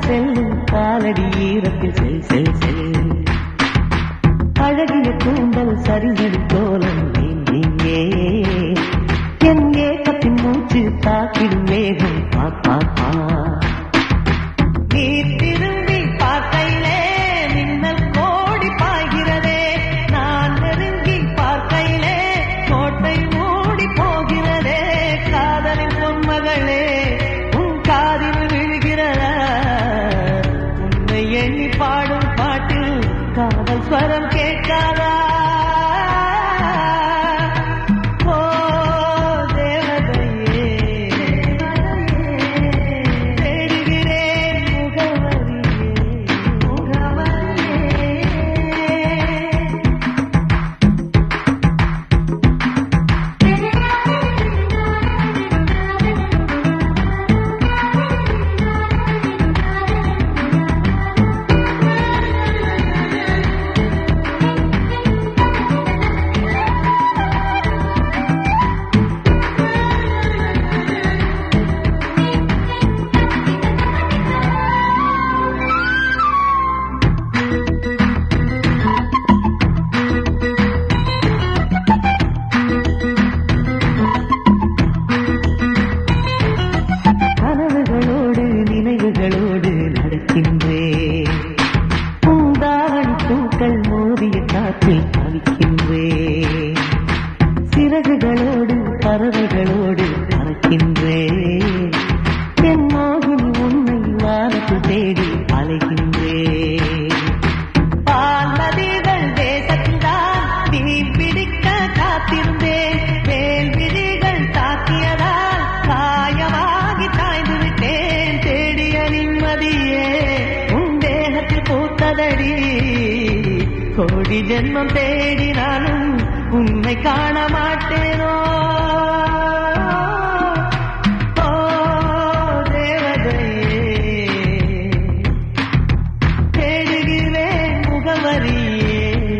செல்லும் காலடி ஈரத்தில் செல் செல் செல் அழகிய கூந்தல் சரிஞ்சது கோலம் நீங்கே என் ஏக்கத்தின் மூச்சு தாக்கிடும் வேகம் பா பா பா நீ திரும்பி பார்க்கையிலே மின்னல் கோடி பாய்கிறதே நான் நெருங்கி பார்க்கையிலே கோட்டை மூடி போகிறதே காதலின் பொன்மகளே உன் காதில் விழுகிறதா உன்னை எண்ணி பாடும் பாட்டில் காதல் ஸ்வரம் கேட்காதா ஓ தேவதையே தேடுகிறேன் முகவரியே முகவரியே கனவுகளோடு நினைவுகளோடு நடக்கின்றேன் பூந்தாவணி பூக்கள் மோதிய காற்றில் தவிக்கின்றேன் சிறகுகளோடு பறவைகளோடு பறக்கின்றேன் என் மோகினி உன்னை வானத்தில் தேடி அலைகின்றேன் பால் நதிகள் தேசத்தில்தான் மீன் பிடிக்க காத்திருந்தேன் வேல் விழிகள் தாக்கியதால் காயமாகி தாய்ந்து விட்டேன் தேடிய நிம்மதியே உன் தேகத்தில் பூத்ததடி கோடி ஜென்மம் தேடினாலும் உன்னை காண மாட்டேனோ ஓ தேவதையே தேடுகிறேன் முகவரியே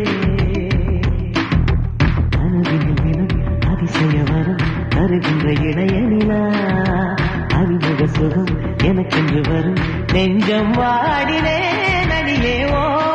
அணுகினில் தினம் அதிசய வரம் தருகின்ற இணைய நிலா அறிமுக சுகம் எனக்கென்று வரும் நெஞ்சம் வாடினே நடியே ஓ